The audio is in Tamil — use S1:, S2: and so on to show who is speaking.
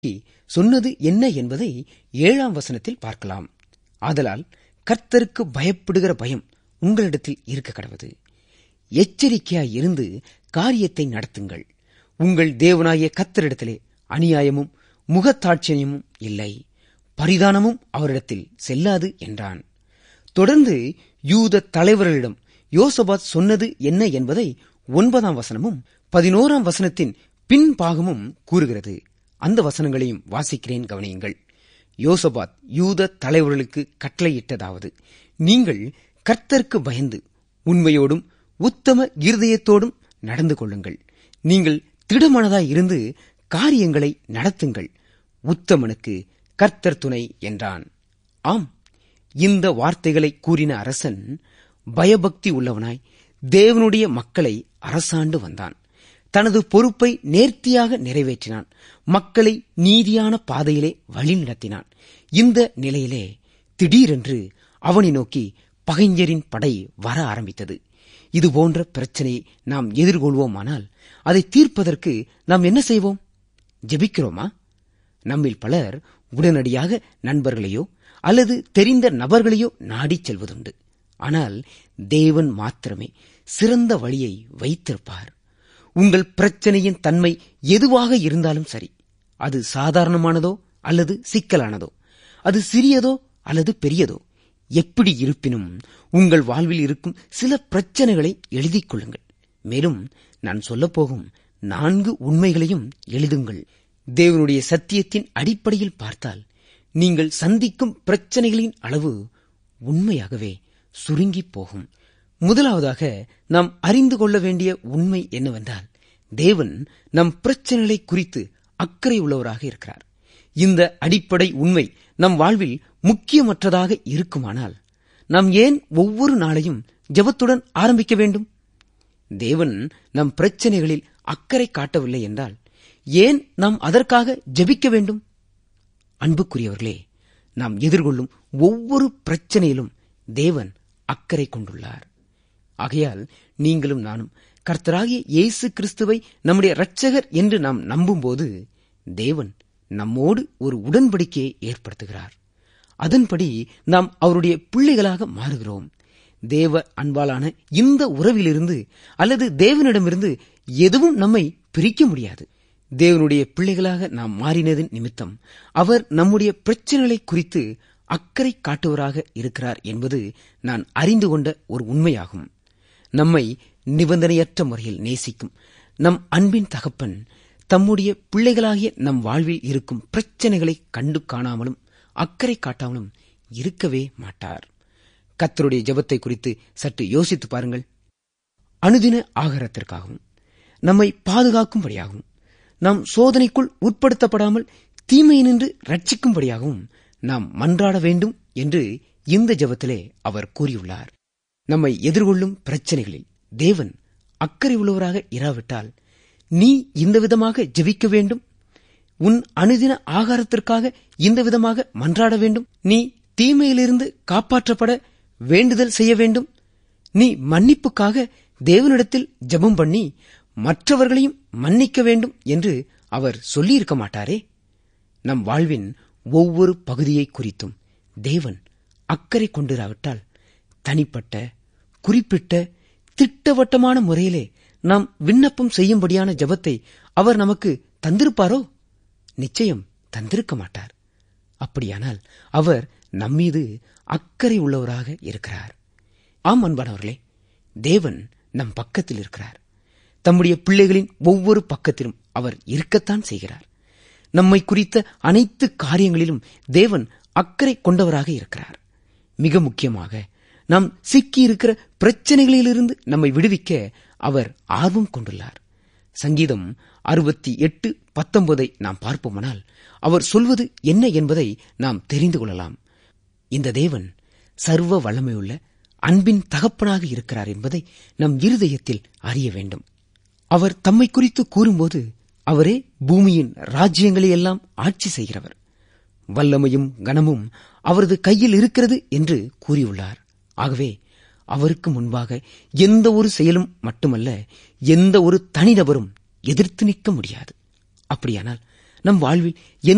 S1: சொன்னது என்ன என்பதை ஏழாம் வசனத்தில் பார்க்கலாம் ஆதலால் கர்த்தருக்கு பயப்படுகிற பயம் உங்களிடத்தில் இருக்க கடவது எச்சரிக்கையாய் இருந்து காரியத்தை நடத்துங்கள் உங்கள் தேவனாகிய கர்த்தரிடத்திலே அநியாயமும் முகத்தாட்சியமும் இல்லை பரிதானமும் அவரிடத்தில் செல்லாது என்றான் தொடர்ந்து யூத தலைவர்களிடம் யோசபாத் சொன்னது என்ன என்பதை ஒன்பதாம் வசனமும் பதினோராம் வசனத்தின் பின்பாகமும் கூறுகிறது அந்த வசனங்களையும் வாசிக்கிறேன் கவனியுங்கள் யோசபாத் யூத தலைவர்களுக்கு கட்டளையிட்டதாவது நீங்கள் கர்த்தருக்கு பயந்து உண்மையோடும் உத்தம இருதயத்தோடும் நடந்து கொள்ளுங்கள் நீங்கள் திடமனதாய் இருந்து காரியங்களை நடத்துங்கள் உத்தமனுக்கு கர்த்தர் துணை என்றான் ஆம் இந்த வார்த்தைகளை கூறின அரசன் பயபக்தி உள்ளவனாய் தேவனுடைய மக்களை அரசாண்டு வந்தான் தனது பொறுப்பை நேர்த்தியாக நிறைவேற்றினான் மக்களை நீதியான பாதையிலே வழிநடத்தினான் இந்த நிலையிலே திடீரென்று அவனை நோக்கி பகைஞரின் படை வர ஆரம்பித்தது இதுபோன்ற பிரச்சனையை நாம் எதிர்கொள்வோமானால் அதை தீர்ப்பதற்கு நாம் என்ன செய்வோம் ஜெபிக்கிறோமா நம்மில் பலர் உடனடியாக நண்பர்களையோ அல்லது தெரிந்த நபர்களையோ நாடிச் செல்வதுண்டு ஆனால் தேவன் மாத்திரமே சிறந்த வழியை வைத்திருப்பார் உங்கள் பிரச்சனையின் தன்மை எதுவாக இருந்தாலும் சரி அது சாதாரணமானதோ அல்லது சிக்கலானதோ அது சிறியதோ அல்லது பெரியதோ எப்படி இருப்பினும் உங்கள் வாழ்வில் இருக்கும் சில பிரச்சனைகளை எழுதிக் கொள்ளுங்கள் மேலும் நான் சொல்லப்போகும் நான்கு உண்மைகளையும் எழுதுங்கள் தேவனுடைய சத்தியத்தின் அடிப்படையில் பார்த்தால் நீங்கள் சந்திக்கும் பிரச்சனைகளின் அளவு உண்மையாகவே சுருங்கி போகும் முதலாவதாக நாம் அறிந்து கொள்ள வேண்டிய உண்மை என்னவென்றால் தேவன் நம் பிரச்சனைகளை குறித்து அக்கறை உள்ளவராக இருக்கிறார் இந்த அடிப்படை உண்மை நம் வாழ்வில் முக்கியமற்றதாக இருக்குமானால் நாம் ஏன் ஒவ்வொரு நாளையும் ஜெபத்துடன் ஆரம்பிக்க வேண்டும் தேவன் நம் பிரச்சனைகளில் அக்கறை காட்டவில்லை என்றால் ஏன் நாம் அதற்காக ஜெபிக்க வேண்டும் அன்புக்குரியவர்களே நாம் எதிர்கொள்ளும் ஒவ்வொரு பிரச்சனையிலும் தேவன் அக்கறை கொண்டுள்ளார் ஆகையால் நீங்களும் நானும் கர்த்தராகிய இயேசு கிறிஸ்துவை நம்முடைய இரட்சகர் என்று நாம் நம்பும்போது தேவன் நம்மோடு ஒரு உடன்படிக்கையை ஏற்படுத்துகிறார் அதன்படி நாம் அவருடைய பிள்ளைகளாக மாறுகிறோம் தேவ அன்பாலான இந்த உறவிலிருந்து அல்லது தேவனிடமிருந்து எதுவும் நம்மை பிரிக்க முடியாது தேவனுடைய பிள்ளைகளாக நாம் மாறினதின் நிமித்தம் அவர் நம்முடைய பிரச்சனைகளை குறித்து அக்கறை காட்டுவராக இருக்கிறார் என்பது நான் அறிந்து கொண்ட ஒரு உண்மையாகும் நம்மை நிபந்தனையற்ற முறையில் நேசிக்கும் நம் அன்பின் தகப்பன் தம்முடைய பிள்ளைகளாகிய நம் வாழ்வில் இருக்கும் பிரச்சனைகளை கண்டு காணாமலும் அக்கறை காட்டாமலும் இருக்கவே மாட்டார் கத்தருடைய ஜபத்தை குறித்து சற்று யோசித்து பாருங்கள் அனுதின ஆகாரத்திற்காகவும் நம்மை பாதுகாக்கும்படியாகவும் நாம் சோதனைக்குள் உட்படுத்தப்படாமல் தீமையினின்று ரட்சிக்கும்படியாகவும் நாம் மன்றாட வேண்டும் என்று இந்த ஜபத்திலே அவர் கூறியுள்ளார் நம்மை எதிர்கொள்ளும் பிரச்சனைகளில் தேவன் அக்கறை உள்ளவராக இராவிட்டால் நீ இந்த விதமாக ஜெபிக்க வேண்டும் உன் அனுதின ஆகாரத்திற்காக இந்த விதமாக மன்றாட வேண்டும் நீ தீமையிலிருந்து காப்பாற்றப்பட வேண்டுதல் செய்ய வேண்டும் நீ மன்னிப்புக்காக தேவனிடத்தில் ஜெபம் பண்ணி மற்றவர்களையும் மன்னிக்க வேண்டும் என்று அவர் சொல்லியிருக்க மாட்டாரே நம் வாழ்வின் ஒவ்வொரு பகுதியை குறித்தும் தேவன் அக்கறை கொண்டிராவிட்டால் தனிப்பட்ட குறிப்பிட்ட திட்டவட்டமான முறையிலே நாம் விண்ணப்பம் செய்யும்படியான ஜபத்தை அவர் நமக்கு தந்திருப்பாரோ நிச்சயம் தந்திருக்க மாட்டார் அப்படியானால் அவர் நம்மீது அக்கறை உள்ளவராக இருக்கிறார் ஆம் அன்பானவர்களே தேவன் நம் பக்கத்தில் இருக்கிறார் தம்முடைய பிள்ளைகளின் ஒவ்வொரு பக்கத்திலும் அவர் இருக்கத்தான் செய்கிறார் நம்மை குறித்த அனைத்து காரியங்களிலும் தேவன் அக்கறை கொண்டவராக இருக்கிறார் மிக முக்கியமாக நாம் சிக்கியிருக்கிற பிரச்சனைகளிலிருந்து நம்மை விடுவிக்க அவர் ஆர்வம் கொண்டுள்ளார் சங்கீதம் அறுபத்தி எட்டு பத்தொன்பதை நாம் பார்ப்போமானால் அவர் சொல்வது என்ன என்பதை நாம் தெரிந்து கொள்ளலாம் இந்த தேவன் சர்வ வல்லமையுள்ள அன்பின் தகப்பனாக இருக்கிறார் என்பதை நம் இருதயத்தில் அறிய வேண்டும் அவர் தம்மை குறித்து கூறும்போது அவரே பூமியின் ராஜ்யங்களை எல்லாம் ஆட்சி செய்கிறவர் வல்லமையும் கனமும் அவரது கையில் இருக்கிறது என்று கூறியுள்ளார் ஆகவே அவருக்கு முன்பாக எந்த ஒரு செயலும் மட்டுமல்ல எந்த ஒரு தனிநபரும் எதிர்த்து நிற்க முடியாது அப்படியானால் நம் வாழ்வில்